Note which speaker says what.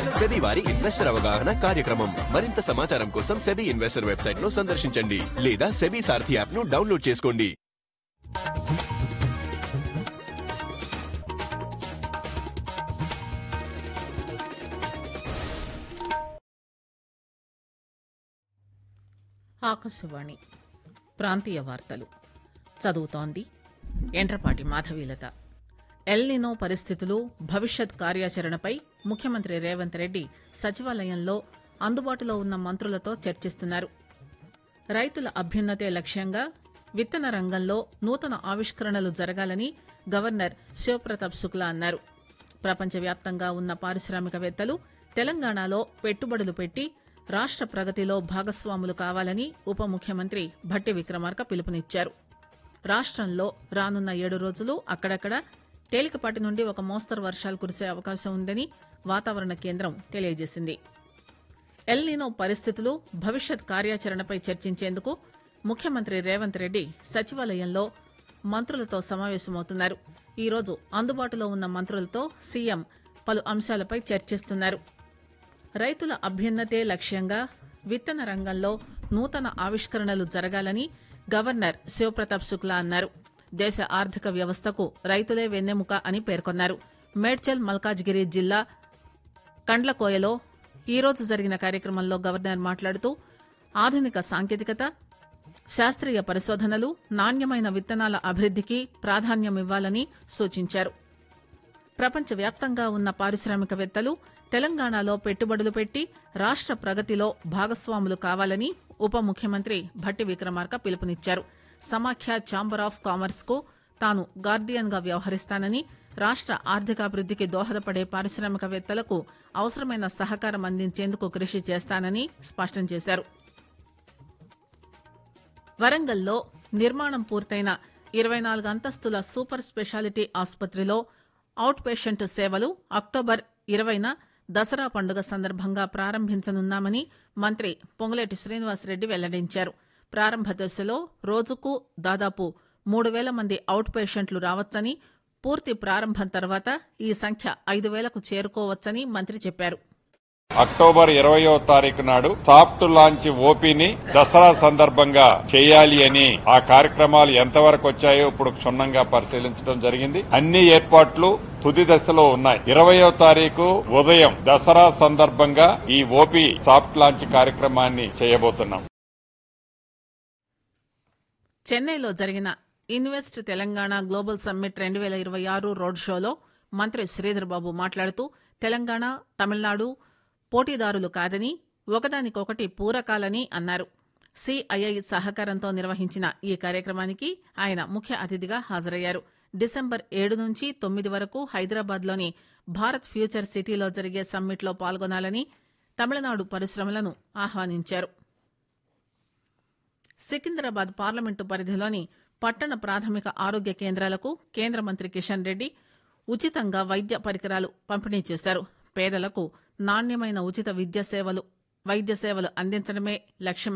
Speaker 1: SEBI వారి investor అవగాహన కార్యక్రమం మరింత సమాచారం కోసం సెబీ ఇన్వెస్టర్ వెబ్సైట్ ను సందర్శించండి లేదా సెబీ సారథి యాప్ ను డౌన్లోడ్ చేసుకోండి
Speaker 2: ఆకాశవాణి ప్రాంతీయ వార్తలు చదువుతోంది ఎండ్రపాటి మాధవీలత ఎల్నినో పరిస్థితులు భవిష్యత్ కార్యాచరణపై ముఖ్యమంత్రి రేవంత్ రెడ్డి సచివాలయంలో అందుబాటులో ఉన్న మంత్రులతో చర్చిస్తున్నారు రైతుల అభ్యున్నతే లక్ష్యంగా విత్తన రంగంలో నూతన ఆవిష్కరణలు జరగాలని గవర్నర్ శివప్రతాప్ శుక్లా అన్నారు ప్రపంచవ్యాప్తంగా ఉన్న పారిశ్రామికవేత్తలు తెలంగాణలో పెట్టుబడులు పెట్టి రాష్ట్ర ప్రగతిలో భాగస్వాములు కావాలని ఉప ముఖ్యమంత్రి భట్టి విక్రమార్క పిలుపునిచ్చారు రాష్ట్రంలో రానున్న ఏడు రోజులు అక్కడక్కడ తేలికపాటి నుండి ఒక మోస్తరు వర్షాలు కురిసే అవకాశం ఉందని వాతావరణ కేంద్రం తెలియజేసింది ఎల్నినో పరిస్థితులు భవిష్యత్ కార్యాచరణపై చర్చించేందుకు ముఖ్యమంత్రి రేవంత్ రెడ్డి సచివాలయంలో మంత్రులతో సమావేశమవుతున్నారు ఈరోజు అందుబాటులో ఉన్న మంత్రులతో సీఎం పలు అంశాలపై చర్చిస్తున్నారు రైతుల అభ్యున్నతే లక్ష్యంగా విత్తన రంగంలో నూతన ఆవిష్కరణలు జరగాలని గవర్నర్ శివప్రతాప్ శుక్లా అన్నారు దేశ ఆర్థిక వ్యవస్థకు రైతులే వెన్నెముక అని పేర్కొన్నారు మేడ్చల్ మల్కాజ్గిరి జిల్లా కండ్లకోయలో ఈరోజు జరిగిన కార్యక్రమంలో గవర్నర్ మాట్లాడుతూ ఆధునిక సాంకేతికత శాస్త్రీయ పరిశోధనలు నాణ్యమైన విత్తనాల అభివృద్ధికి ప్రాధాన్యమివ్వాలని సూచించారు ప్రపంచవ్యాప్తంగా ఉన్న పారిశ్రామికవేత్తలు తెలంగాణలో పెట్టుబడులు పెట్టి రాష్ట్ర ప్రగతిలో భాగస్వాములు కావాలని ఉప ముఖ్యమంత్రి భట్టి విక్రమార్క పిలుపునిచ్చారు సమాఖ్య ఛాంబర్ ఆఫ్ కామర్స్ కు తాను గార్డియన్ గా వ్యవహరిస్తానని రాష్ట్ర ఆర్థికాభివృద్ధికి దోహదపడే పారిశ్రామికవేత్తలకు అవసరమైన సహకారం అందించేందుకు కృషి చేస్తానని స్పష్టం చేశారు వరంగల్లో నిర్మాణం పూర్తయిన ఇరవై నాలుగు అంతస్తుల సూపర్ స్పెషాలిటీ ఆసుపత్రిలో అవుట్ పేషెంట్ సేవలు అక్టోబర్ ఇరవైన దసరా పండుగ సందర్భంగా ప్రారంభించనున్నామని మంత్రి పొంగులేటి శ్రీనివాసరెడ్డి వెల్లడించారు ప్రారంభ దశలో రోజుకు దాదాపు మూడు వేల మంది అవుట్ పేషెంట్లు రావచ్చని పూర్తి ప్రారంభం తర్వాత ఈ సంఖ్య ఐదు వేలకు చేరుకోవచ్చని మంత్రి చెప్పారు
Speaker 3: అక్టోబర్ ఇరవయో తారీఖు నాడు సాఫ్ట్ లాంచ్ ఓపీని దసరా సందర్భంగా చేయాలి అని ఆ కార్యక్రమాలు ఎంతవరకు వచ్చాయో ఇప్పుడు క్షుణ్ణంగా పరిశీలించడం జరిగింది అన్ని ఏర్పాట్లు తుది దశలో ఉన్నాయి ఇరవయో తారీఖు ఉదయం దసరా సందర్భంగా ఈ ఓపీ సాఫ్ట్ లాంచ్ కార్యక్రమాన్ని చేయబోతున్నాం
Speaker 2: చెన్నైలో జరిగిన ఇన్వెస్ట్ తెలంగాణ గ్లోబల్ సమ్మిట్ రెండు వేల ఇరవై ఆరు రోడ్ షోలో మంత్రి శ్రీధర్ బాబు మాట్లాడుతూ తెలంగాణ తమిళనాడు పోటీదారులు కాదని ఒకదానికొకటి పూరకాలని అన్నారు సిఐఐ సహకారంతో నిర్వహించిన ఈ కార్యక్రమానికి ఆయన ముఖ్య అతిథిగా హాజరయ్యారు డిసెంబర్ ఏడు నుంచి తొమ్మిది వరకు హైదరాబాద్లోని భారత్ ఫ్యూచర్ సిటీలో జరిగే సమ్మిట్లో పాల్గొనాలని తమిళనాడు పరిశ్రమలను ఆహ్వానించారు సికింద్రాబాద్ పార్లమెంటు పరిధిలోని పట్టణ ప్రాథమిక ఆరోగ్య కేంద్రాలకు కేంద్ర మంత్రి కిషన్ రెడ్డి ఉచితంగా వైద్య పరికరాలు పంపిణీ చేశారు పేదలకు నాణ్యమైన ఉచిత విద్య సేవలు వైద్య సేవలు అందించడమే లక్ష్యం